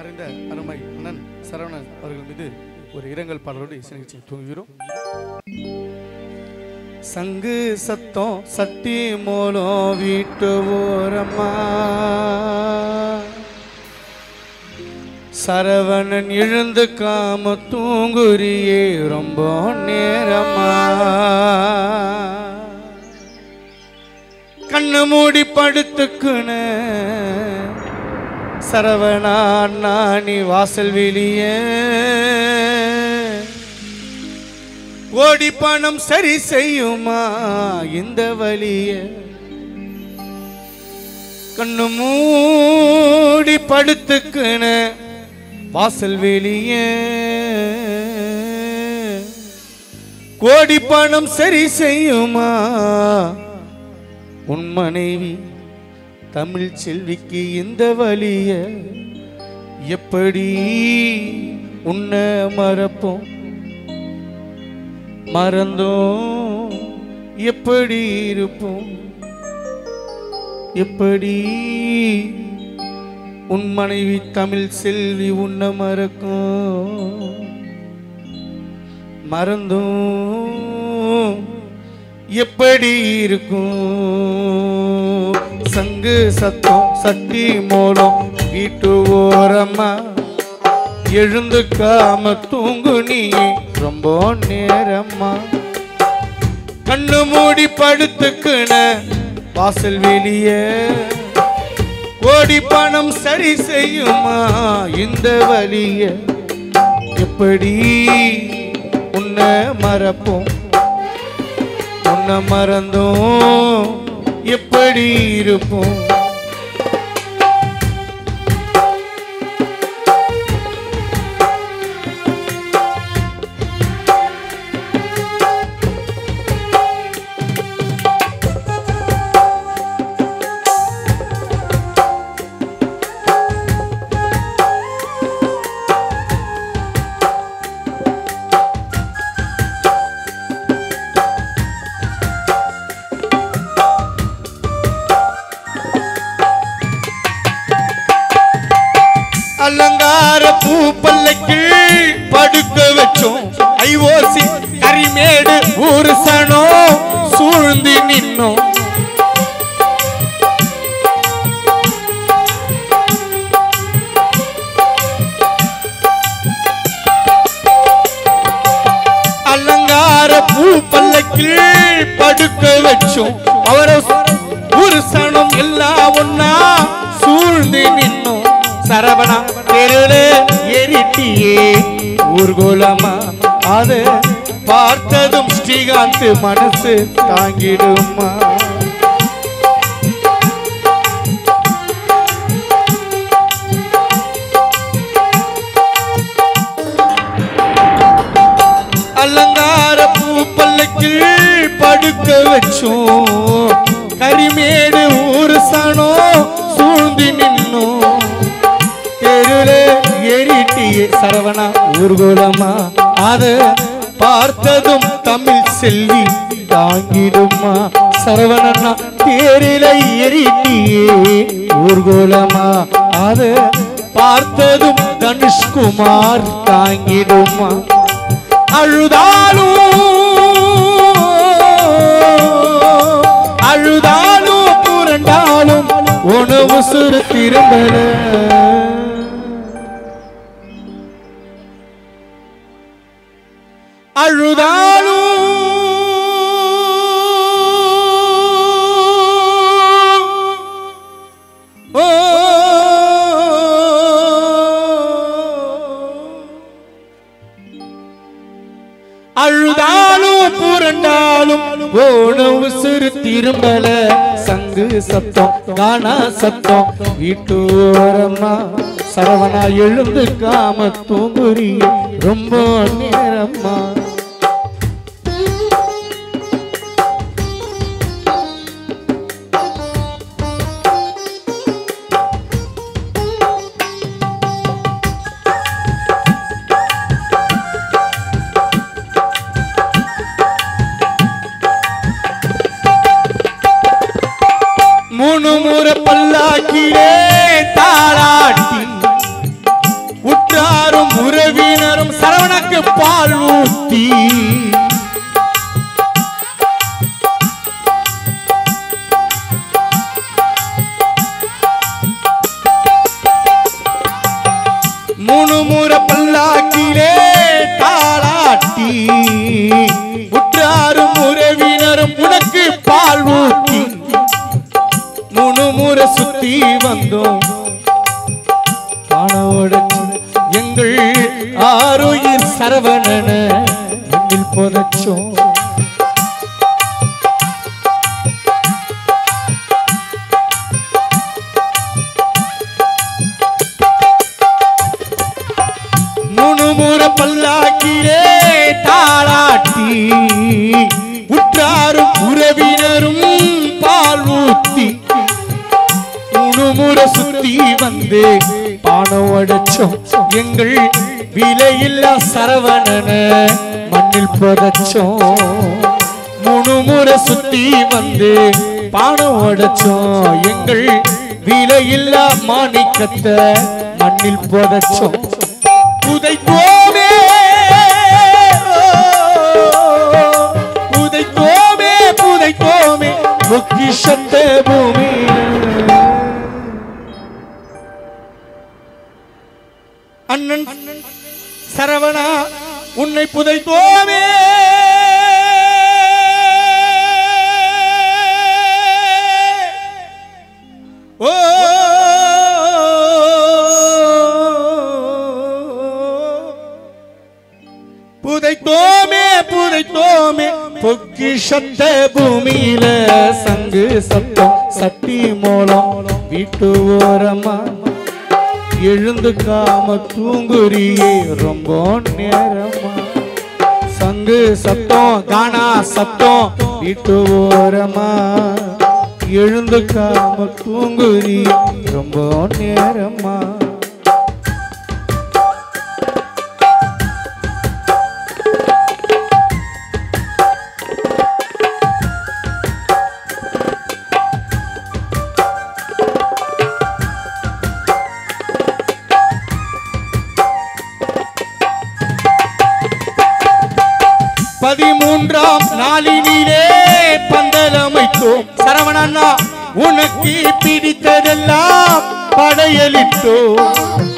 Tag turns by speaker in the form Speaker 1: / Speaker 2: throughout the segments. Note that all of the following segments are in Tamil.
Speaker 1: மறைந்த அருமை அண்ணன் சரவணன் அவர்கள் மீது ஒரு இரங்கல் பாடலோடு இசை நிகழ்ச்சியை துவங்குகிறோம் சங்கு சத்தம் சட்டி மூலம் வீட்டு ஓரம்மா சரவணன் எழுந்து காம தூங்குறியே ரொம்ப நேரமா கண்ணு மூடி படுத்துக்குன சரவணா அண்ணா நீ வாசல் வெளியே கோடி பணம் சரி செய்யுமா இந்த வழிய கண்ணு மூடி படுத்துக்குன வாசல் வெளியே கோடி பணம் சரி செய்யுமா உன் மனைவி தமிழ் செல்விக்கு இந்த வழிய எப்படி உன்னை மறப்போம் மறந்தோம் எப்படி இருப்போம் எப்படி உன் மனைவி தமிழ் செல்வி உன்னை மறக்கும் மறந்தும் எப்படி இருக்கும் சங்கு சத்தம் சட்டி மூலம் வீட்டு ஓரமா எழுந்துக்காம தூங்கு நீ ரொம்ப நேரமா கண்ணு மூடி படுத்துக்குன வாசல் வெளியே கோடி பணம் சரி செய்யுமா இந்த வழிய எப்படி உன்னை மறப்போம் உன்னை மறந்தோம் எப்படி இருப்போம் அலங்கார பூ பல்லக்கு படுக்க வச்சோம் ஐஓசி கரிமேடு ஊரு சனோ சூழ்ந்து நின்னோம் அலங்கார பூ பல்லக்கில் படுக்க வச்சோம் அவரை ஒரு சனம் எல்லாம் ஒன்னா சூழ்ந்து நின்னோம் சரவணா தெருள எரிட்டியே ஊர்கோலமா அது பார்த்ததும் ஸ்ரீகாந்த் மனசு தாங்கிடுமா அலங்கார பூ பல்லக்கில் படுக்க வச்சோம் கரிமேடு ஊரு சனோ சூழ்ந்து நின்னோம் தெருள ஏறிட்டியே சரவணா ஊர்கோலமா அத பார்த்ததும் தமிழ் செல்வி தாங்கிடுமா சரவணனா தேரில ஏறிட்டியே ஊர்கோலமா அத பார்த்ததும் தனுஷ்குமார் தாங்கிடுமா அழுதாலும் அழுதாலும் புரண்டாலும் உணவு சுரு திரும்பல அழுதாலும் ஓ அழுதாலும் புரண்டாலும் போன உசுறு திரும்பல சங்கு சத்தம் காணா சத்தம் வீட்டோரமா சரவணா எழுந்து காம தூங்குறிய ரொம்ப நேரமா மூணு முறை பல்லாக்கிலே தாளாட்டி
Speaker 2: பால் ஊத்தி மூணு முறை பல்லாக்கிலே தாளாட்டி உற்றாரும் உறவினரும் உனக்கு பால் ஊத்தி மூணு முறை சுத்தி வந்தோம் காணோடச்சு எங்கள் ஆரோயில் சரவணன மண்ணில் புதைச்சோம் மூணு முறை பல்லாக்கிலே தாளாட்டி உற்றாரும் உறவினரும் பால் ஊத்தி மூணு முறை சுத்தி வந்து பானம் அடைச்சோம் எங்கள் விலையில்லா சரவணன மண்ணில் புதைச்சோம் மூணு முறை சுத்தி வந்து பானம் அடைச்சோம் எங்கள் விலையில்லா மாணிக்கத்தை மண்ணில் புதைச்சோம் புதைத்தோமே புதைத்தோமே புதைத்தோமே பொக்கிஷத்த பூமி அண்ணன் சரவணா உன்னை புதைத்தோமே ஓ புதைத்தோமே புதைத்தோமே பொக்கிஷத்த பூமியில சங்கு சத்தம் சட்டி மூலம் வீட்டு ஓரமா எழுந்து காம தூங்குறியே ரொம்ப நேரமா சங்கு சத்தம் கானா சத்தம் வீட்டு ஓரமா எழுந்து காம தூங்குறி ரொம்ப நேரமா பதிமூன்றாம் நாளினிலே பந்தலமைத்தோம் சரவணண்ணா உனக்கு பிடித்ததெல்லாம் படையலிட்டோம்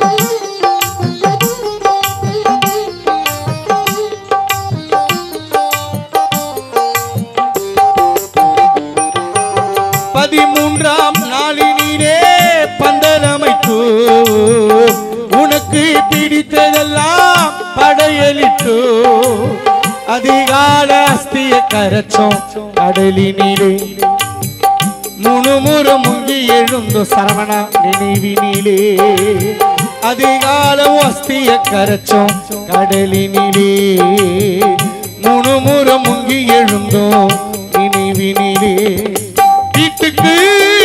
Speaker 2: பதிமூன்றாம் நாளினிலே பந்தலமைத்தோ உனக்கு பிடித்ததெல்லாம் படையலிட்டோ அதிகால அஸ்திய கரைச்சோம் கடலினிலே முணுமுற முங்கி எழுந்தோ சரவண நினைவினிலே அதிகாலம் அஸ்திய கரைச்சோம் கடலினிலே முணுமுற முங்கி எழுந்தோம் நினைவினிலே வீட்டுக்கு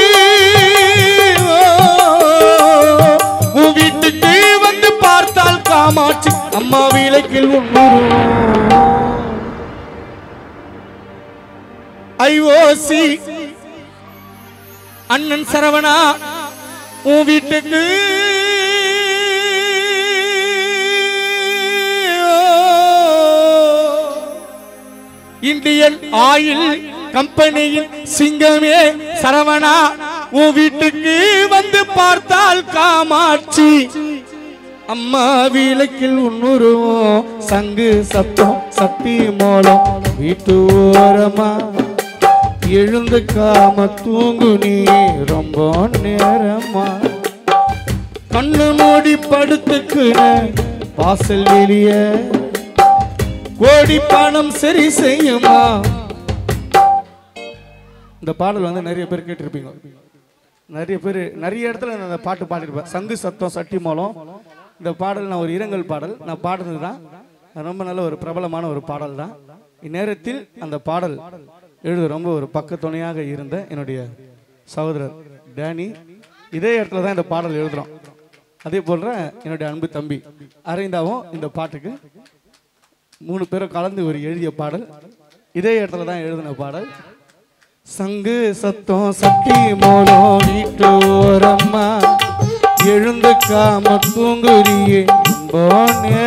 Speaker 2: ஓ, உன் வீட்டுக்கு வந்து பார்த்தால் காமாட்சி அம்மா விளக்கில் உண்ணுருவோம் ஐஓசி அண்ணன் சரவணா உன் வீட்டுக்கு இந்தியன் ஆயில் கம்பெனியின் சிங்கமே சரவணா உன் வீட்டுக்கு வந்து பார்த்தால் காமாட்சி அம்மா விளக்கில் உன்னுருவோம் சங்கு சத்தம் சத்தி மூலம் வீட்டு ஓரமா எழுந்து காம தூங்கு நீ ரொம்ப நேரமா கண்ணு மூடி படுத்துக்குன வாசல் வெளிய கோடி பணம் சரி செய்யுமா இந்த பாடல் வந்து நிறைய பேர் கேட்டிருப்பீங்க நிறைய பேர் நிறைய இடத்துல நான் அந்த பாட்டு பாடிருப்பேன் சங்கு சத்தம் சட்டி மூலம் இந்த பாடல் நான் ஒரு இரங்கல் பாடல் நான் பாடுனது தான் ரொம்ப நல்ல ஒரு பிரபலமான ஒரு பாடல் தான் இந்நேரத்தில் அந்த பாடல் எழுத ரொம்ப ஒரு பக்க துணையாக இருந்த என்னுடைய சகோதரர் டேனி இதே இடத்துல தான் இந்த பாடல் எழுதுறோம் அதே போன்ற என்னுடைய அன்பு தம்பி அரைந்தாவும் இந்த பாட்டுக்கு மூணு பேரும் கலந்து ஒரு எழுதிய பாடல் இதே இடத்துல தான் எழுதின பாடல் சங்கு சத்தம் சட்டி மூலம் வீட்டு ஓரம்மா எழுந்து காம தூங்குறியே ரொம்ப